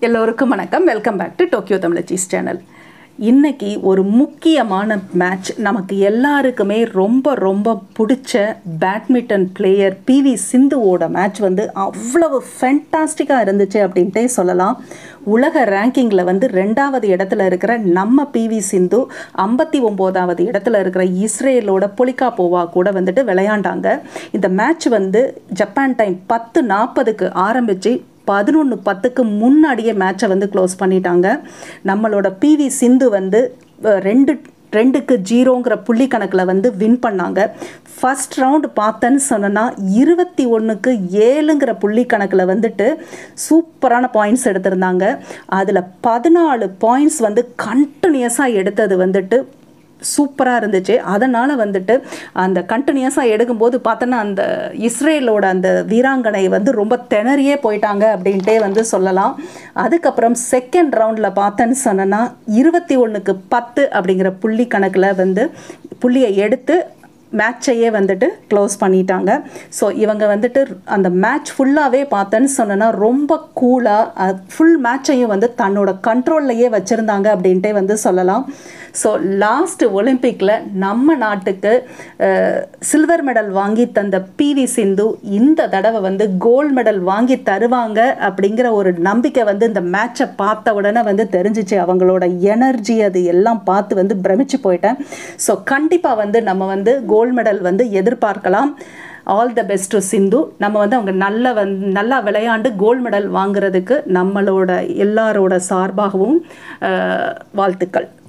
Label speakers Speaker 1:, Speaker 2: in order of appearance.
Speaker 1: எல்லோருக்கும் வணக்கம் welcome back to Tokyo தமிழச்சிஸ் சேனல் இன்னைக்கு ஒரு முக்கியமான மேட்ச் நமக்கு எல்லாருக்குமே ரொம்ப ரொம்ப பிடிச்ச பேட்மிண்டன் பிளேயர் பிவி சிந்துவோட மேட்ச் வந்து அவ்வளவு ஃபென்டாஸ்டிக்காக இருந்துச்சு அப்படின்ட்டே சொல்லலாம் உலக ரேங்கிங்கில் வந்து ரெண்டாவது இடத்துல இருக்கிற நம்ம பிவி சிந்து ஐம்பத்தி ஒம்போதாவது இடத்துல இருக்கிற இஸ்ரேலோட பொலிகாப்போவா கூட வந்துட்டு விளையாண்டாங்க இந்த மேட்ச் வந்து ஜப்பான் டைம் பத்து நாற்பதுக்கு ஆரம்பித்து பதினொன்று பத்துக்கு முன்னாடியே மேட்சை வந்து க்ளோஸ் பண்ணிட்டாங்க நம்மளோட பிவி சிந்து வந்து அஹ், ரெண்டு ரெண்டுக்கு ஜீரோங்கிற புள்ளி கணக்கில் வந்து வின் பண்ணாங்க ஃபர்ஸ்ட் ரவுண்டு பார்த்தேன்னு சொன்னேன்னா இருபத்தி ஒன்றுக்கு ஏழுங்கிற புள்ளி கணக்கில் வந்துட்டு சூப்பரான பாயிண்ட்ஸ் எடுத்திருந்தாங்க அதில் பதினாலு பாயிண்ட்ஸ் வந்து கண்டினியூஸாக எடுத்தது வந்துட்டு சூப்பராக இருந்துச்சு அதனால் வந்துட்டு அந்த கண்டினியூஸாக எடுக்கும்போது பார்த்தோன்னா அந்த இஸ்ரேலோட அந்த வீராங்கனை வந்து ரொம்ப திணறியே போயிட்டாங்க அப்படின்ட்டே வந்து சொல்லலாம் அதுக்கப்புறம் செகண்ட் ரவுண்டில் பார்த்தேன்னு சொன்னேன்னா இருபத்தி ஒன்றுக்கு பத்து அப்படிங்கிற புள்ளி கணக்கில் வந்து புள்ளியை எடுத்து மேட்சையே வந்துட்டு க்ளோஸ் பண்ணிட்டாங்க ஸோ இவங்க வந்துட்டு அந்த மேட்ச் ஃபுல்லாகவே பார்த்தேன்னு சொன்னேன்னா ரொம்ப கூலாக ஃபுல் மேட்சையும் வந்து தன்னோட கண்ட்ரோல்லையே வச்சுருந்தாங்க அப்படின்ட்டே வந்து சொல்லலாம் ஸோ லாஸ்ட் ஒலிம்பிக்கில் நம்ம நாட்டுக்கு சில்வர் மெடல் வாங்கி தந்த பிவி சிந்து இந்த தடவை வந்து கோல்டு மெடல் வாங்கி தருவாங்க அப்படிங்கிற ஒரு நம்பிக்கை வந்து இந்த மேட்சை பார்த்த உடனே வந்து தெரிஞ்சிச்சு அவங்களோட எனர்ஜி அது எல்லாம் பார்த்து வந்து பிரமிச்சு போயிட்டேன் ஸோ கண்டிப்பாக வந்து நம்ம வந்து கோல்டு மெடல் வந்து எதிர்பார்க்கலாம் all the best to Sindhu நம்ம வந்து அவங்க நல்ல வந் நல்லா விளையாண்டு கோல்டு மெடல் வாங்குறதுக்கு நம்மளோட எல்லாரோட சார்பாகவும் அஹ், வாழ்த்துக்கள்